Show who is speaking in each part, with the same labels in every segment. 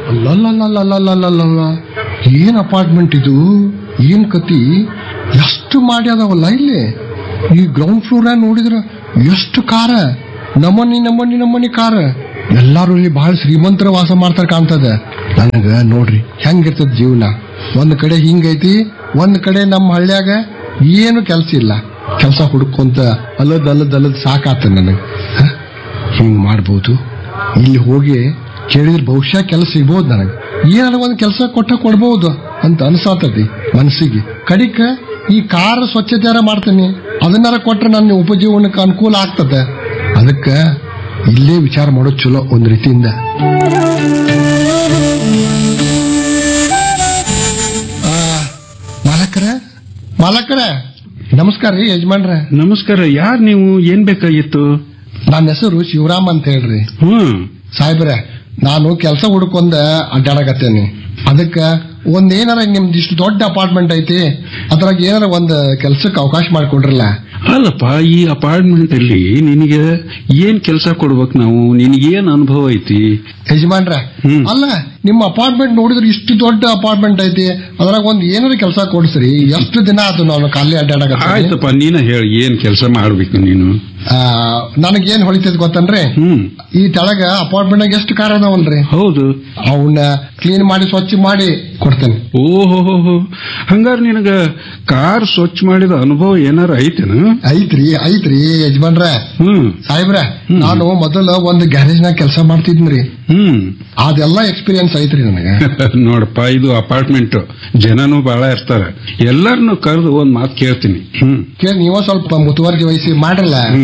Speaker 1: ಅಲ್ಲಲ್ಲಲ್ಲಲ್ಲಲ್ಲಲ್ಲಲ್ಲ ಏನ್ ಅಪಾರ್ಟ್ಮೆಂಟ್ ಇದು ಏನ್ ಕತಿ ಎಷ್ಟು ಮಾಡ್ಯಾದವಲ್ಲ ಇಲ್ಲಿ ಈ ಗ್ರೌಂಡ್ ಫ್ಲೋರ್ ನೋಡಿದ್ರ ಎಷ್ಟು ಕಾರ ನಮನಿ ನಮನಿ ನಮನಿ ಕಾರ ಎಲ್ಲಾರು ಇಲ್ಲಿ ಬಹಳ ಶ್ರೀಮಂತರ ವಾಸ ಮಾಡ್ತಾರ ಕಾಣ್ತದ ನನಗ ನೋಡ್ರಿ ಹೆಂಗಿರ್ತದ ಜೀವನ ಒಂದ್ ಕಡೆ ಹಿಂಗೈತಿ ಒಂದ್ ಕಡೆ ನಮ್ಮ ಹಳ್ಳ್ಯಾಗ ಏನು ಕೆಲ್ಸ ಇಲ್ಲ ಕೆಲಸ ಹುಡ್ಕೊಂತ ಅಲ್ಲದ್ ಅಲ್ಲದ್ ಅಲ್ಲದ್ ಸಾಕಾತ ನನಗೆ ಹಿಂಗ್ ಮಾಡ್ಬೋದು ಇಲ್ಲಿ ಹೋಗಿ ಕೇಳಿದ್ರೆ ಬಹುಶಃ ಕೆಲಸ ಸಿಗ್ಬೋದು ನನಗೆ ಏನಾರ ಒಂದ್ ಕೆಲಸ ಕೊಟ್ಟ ಕೊಡ್ಬೋದು ಅಂತ ಅನ್ಸಾತತಿ ಮನಸ್ಸಿಗೆ ಕಡಿಕ ಈ ಕಾರ್ ಸ್ವಚ್ಛತೆಯಾರ ಮಾಡ್ತೀನಿ ಅದನ್ನಾರ ಕೊಟ್ರೆ ನನ್ನ ಉಪಜೀವನಕ್ಕೆ ಅನುಕೂಲ ಆಗ್ತದೆ ಅದಕ್ಕ ಇಲ್ಲೇ ವಿಚಾರ ಮಾಡೋದು ಚಲೋ ಒಂದ್ ರೀತಿಯಿಂದ ಆ, ಮಾಲಕರ ಮಾಲಕರ ನಮಸ್ಕಾರ ರೀ ಯಜಮಾನ್ರ
Speaker 2: ನಮಸ್ಕಾರ ಯಾರ್ ನೀವು ಏನ್ ಬೇಕಾಗಿತ್ತು
Speaker 1: ನನ್ನ ಹೆಸರು ಶಿವರಾಮ್ ಅಂತ ಹೇಳ್ರಿ
Speaker 2: ಹ್ಮ್
Speaker 1: ಸಾಹೇಬ್ರೆ ನಾನು ಕೆಲಸ ಹುಡ್ಕೊಂಡ ಅಡ್ಡಾಡಕತ್ತೇನೆ ಅದಕ್ಕ ಒಂದ್ ಏನಾರ ನಿಮ್ದು ಇಷ್ಟು ದೊಡ್ಡ ಅಪಾರ್ಟ್ಮೆಂಟ್ ಐತಿ ಅದ್ರಾಗ ಏನಾರ ಒಂದ್ ಕೆಲ್ಸಕ್ಕೆ ಅವಕಾಶ ಮಾಡ್ಕೊಡ್ರಲ್ಲ
Speaker 2: ಅಲ್ಲಪ್ಪ ಈ ಅಪಾರ್ಟ್ಮೆಂಟ್ ಅಲ್ಲಿ ನಿನಗೆ ಏನ್ ಕೆಲಸ ಕೊಡ್ಬೇಕು ನಾವು ನಿನಗೆ ಏನ್ ಅನುಭವ ಐತಿ
Speaker 1: ಯಜಮಾನ್ರ
Speaker 2: ಹ್ಮ್.
Speaker 1: ಅಲ್ಲ ನಿಮ್ಮ ಅಪಾರ್ಟ್ಮೆಂಟ್ ನೋಡಿದ್ರೆ ಇಷ್ಟು ದೊಡ್ಡ ಅಪಾರ್ಟ್ಮೆಂಟ್ ಐತಿ ಅದ್ರಾಗ ಒಂದ್ ಏನಾರ ಕೆಲಸ ಕೊಡ್ಸ್ರಿ ಎಷ್ಟು ದಿನ ಆತು ನಾನು ಖಾಲಿ ಅಡ್ಡಾಡಕತ್ತೀನಿ
Speaker 2: ಆಯ್ತಪ್ಪ ನೀನ ಹೇಳಿ ಏನ್ ಕೆಲಸ ಮಾಡ್ಬೇಕು ನೀನು
Speaker 1: ನನಗೇನ್ ಹೊಳಿತೈತಿ ಗೊತ್ತನ್ರಿ
Speaker 2: ಹ್ಮ್
Speaker 1: ಈ ತೆಳಗ ಅಪಾರ್ಟ್ಮೆಂಟ್ ನಾಗ ಎಷ್ಟು ಕಾರ್ ಅದಾವಲ್ರಿ
Speaker 2: ಹೌದು
Speaker 1: ಅವನ್ನ ಕ್ಲೀನ್ ಮಾಡಿ ಸ್ವಚ್ಛ ಮಾಡಿ ಕೊಡ್ತೇನೆ
Speaker 2: ಓಹೋ ಹಂಗಾರ ನಿನಗ ಕಾರ್ ಸ್ವಚ್ಛ ಮಾಡಿದ ಅನುಭವ ಏನಾರ ಐತೇನ
Speaker 1: ಐತ್ರಿ ಐತ್ರಿ ಯಜಮಾನ್ರ
Speaker 2: ಹ್ಮ್
Speaker 1: ಸಾಹೇಬ್ರ ನಾನು ಮೊದಲ ಒಂದು ಗ್ಯಾರೇಜ್ ನಾಗ ಕೆಲಸ ಮಾಡ್ತಿದ್ನ್ರಿ
Speaker 2: ಹ್ಮ್
Speaker 1: ಅದೆಲ್ಲ ಎಕ್ಸ್ಪೀರಿಯನ್ಸ್ ಐತ್ರಿ ನನಗೆ
Speaker 2: ನೋಡಪ್ಪ ಇದು ಅಪಾರ್ಟ್ಮೆಂಟ್ ಜನನು ಬಹಳ ಇರ್ತಾರ ಎಲ್ಲರನ್ನು ಕರೆದು ಒಂದ್ ಮಾತು ಕೇಳ್ತೀನಿ ಹ್ಮ್
Speaker 1: ಕೇಳಿ ನೀವ ಸ್ವಲ್ಪ ಮುತುವರ್ಜಿ ವಹಿಸಿ ಮಾಡ್ರಲ್ಲ
Speaker 2: ಹ್ಮ್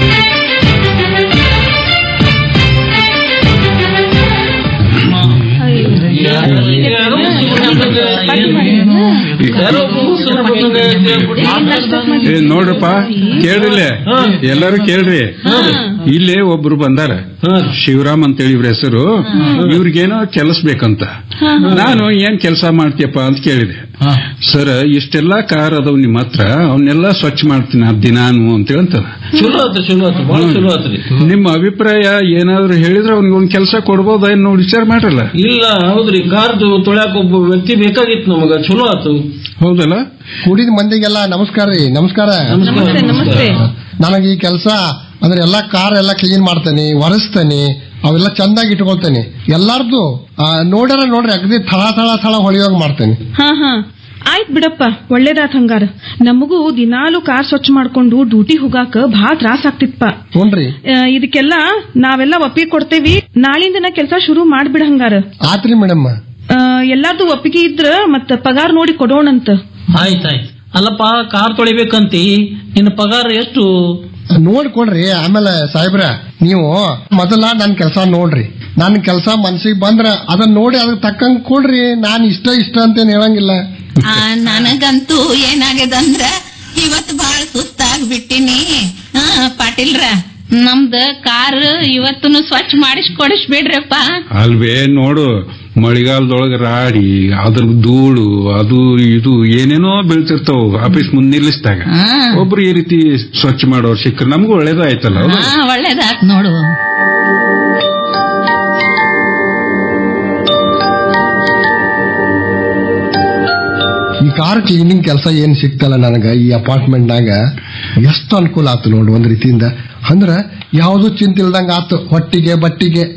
Speaker 2: ಏ ನೋಡ್ರಪ್ಪ ಕೇಳ್ರಿಲೆ ಎಲ್ಲರೂ ಕೇಳ್ರಿ ಇಲ್ಲೇ ಒಬ್ರು ಬಂದಾರ ಶಿವರಾಮ್ ಅಂತೇಳಿ ಇವ್ರ ಹೆಸರು ಇವ್ರಿಗೇನೋ ಕೆಲಸ ಬೇಕಂತ ನಾನು ಏನ್ ಕೆಲಸ ಮಾಡ್ತೀಯಪ್ಪ ಅಂತ ಕೇಳಿದೆ ಸರ್ ಇಷ್ಟೆಲ್ಲಾ ಕಾರ್ ಅದಾವ್ ನಿಮ್ ಹತ್ರ ಅವನ್ನೆಲ್ಲ ಸ್ವಚ್ಛ ಮಾಡ್ತೀನಿ ಆ ದಿನಾನು ಅಂತ ಹೇಳ್ತಾರ
Speaker 3: ಚಲೋ ಆತು ಚಲೋ ಆತು ಬಹಳ ಚಲೋ ಆತ್ರಿ
Speaker 2: ನಿಮ್ಮ ಅಭಿಪ್ರಾಯ ಏನಾದ್ರು ಹೇಳಿದ್ರೆ ಅವ್ನಿಗೆ ಒಂದ್ ಕೆಲಸ ಕೊಡ್ಬೋದ ಏನು ವಿಚಾರ ಮಾಡ್ರಲ್ಲ
Speaker 3: ಇಲ್ಲ ಹೌದ್ರಿ ಕಾರ್ದು ತೊಳ್ಯಾಕ ಒಬ್ಬ ವ್ಯಕ್ತಿ ಬೇಕಾಗಿತ್ತು ನಮಗ ಚಲೋ ಆತು
Speaker 2: ಹೌದಲ್ಲ
Speaker 1: ಕುಡಿದ ಮಂದಿಗೆಲ್ಲ ನಮಸ್ಕಾರ ರೀ ನಮಸ್ಕಾರ
Speaker 3: ನಮಸ್ಕಾರ ನಮಸ್ತೆ
Speaker 1: ನನಗೆ ಈ ಕೆಲಸ ಅಂದ್ರೆ ಎಲ್ಲಾ ಕಾರ್ ಎಲ್ಲ ಕ್ಲೀನ್ ಮಾಡ್ತೇನೆ ಒರೆಸ್ತೇನೆ ಅವೆಲ್ಲ ಚಂದಾಗಿ ಇಟ್ಕೊಳ್ತೇನೆ ಎಲ್ಲಾರ್ದು ಆ, ನೋಡ್ಯಾರ ನೋಡ್ರಿ ಅಗದಿ ಥಳ ಥಳ ಥಳ ಹೊಳಿಯೋಗ್ ಮಾಡ್ತೇನೆ
Speaker 4: ಹಾ ಹಾ ಆಯ್ತ್ ಬಿಡಪ್ಪ ಒಳ್ಳೇದಾತ್ ಹಂಗಾರ ನಮಗೂ ದಿನಾಲು ಕಾರ್ ಸ್ವಚ್ಛ ಮಾಡ್ಕೊಂಡು ಡ್ಯೂಟಿ ಹೋಗಾಕ ಭಾಳ ತ್ರಾಸ ಆಗ್ತಿತ್ಪ
Speaker 1: ನೋಡ್ರಿ
Speaker 4: ಆ, ಇದಕ್ಕೆಲ್ಲ ನಾವೆಲ್ಲ ಒಪ್ಪಿಗೆ ಕೊಡ್ತೇವಿ ನಾಳಿಂದನ ಕೆಲಸ ಶುರು ಮಾಡ್ಬಿಡ ಹಂಗಾರ
Speaker 1: ಆತ್ರಿ ಮೇಡಮ್
Speaker 4: ಆ, ಎಲ್ಲಾರ್ದು ಒಪ್ಪಿಗೆ ಇದ್ರ ಮತ್ತ ಪಗಾರ ನೋಡಿ ಕೊಡೋಣಂತ
Speaker 3: ಆಯ್ತಾಯ್ತು ಅಲ್ಲಪ್ಪ ಕಾರ್ ತೊಳಿಬೇಕಂತಿ ನಿನ್ನ ಪಗಾರ ಎಷ್ಟು
Speaker 1: ನೋಡ್ಕೊಡ್ರಿ ಆಮೇಲೆ ಸಾಹೇಬ್ರ ನೀವು ಮೊದಲ ನನ್ ಕೆಲಸ ನೋಡ್ರಿ ನನ್ ಕೆಲಸ ಮನ್ಸಿಗೆ ಬಂದ್ರ ಅದನ್ನ ನೋಡಿ ಅದಕ್ಕೆ ತಕ್ಕಂಗ್ ಕೊಡ್ರಿ ನಾನ್ ಇಷ್ಟ ಇಷ್ಟ ಅಂತೇನ್ ಹೇಳಂಗಿಲ್ಲ
Speaker 5: ಆ, ನನಗಂತೂ ಏನಾಗ್ಯದಂದ್ರ ಇವತ್ತು ಬಹಳ ಸುಸ್ತಾಗ್ಬಿಟ್ಟಿನಿ ಹಾ ಪಾಟೀಲ್ರ ನಮ್ದ ಕಾರ್ ಇವತ್ತನು ಸ್ವಚ್ಛ ಮಾಡಿಸ್ ಕೊಡಿಸ್ಬಿಡ್ರಪ್ಪ
Speaker 2: ಅಲ್ವೇ ನೋಡು ಮಳಿಗಾಲದೊಳಗ ರಾಡಿ ಅದ್ರ ಧೂಳು ಅದು ಇದು ಏನೇನೋ ಬೀಳ್ತಿರ್ತಾವ ಆಫೀಸ್ ಮುಂದೆ ನಿಲ್ಲಿಸಿದಾಗ
Speaker 5: ಹಾ.
Speaker 2: ಒಬ್ರು ಈ ರೀತಿ ಸ್ವಚ್ಛ ಮಾಡೋರು ಸಿಕ್ಕರೆ ನಮಗೂ ಒಳ್ಳೇದು ಆಯ್ತಲ್ಲ ಹೌದಾ?
Speaker 5: ಹಾ ಒಳ್ಳೇದಾತ್ ನೋಡು
Speaker 1: ಈ ಕಾರ್ ಕ್ಲೀನಿಂಗ್ ಕೆಲಸ ಏನ್ ಸಿಕ್ತಲ್ಲ ನನಗ ಈ ಅಪಾರ್ಟ್ಮೆಂಟ್ ನಾಗ ಎಷ್ಟು ಅನುಕೂಲ ಆತು ನೋಡು ಒಂದ್ ರೀತಿಯಿಂದ ಅಂದ್ರ ಯಾವ್ದು ಚಿಂತೆ ಇಲ್ದಂಗ ಆತು ಹೊಟ್ಟಿಗೆ ಬಟ್ಟಿಗೆ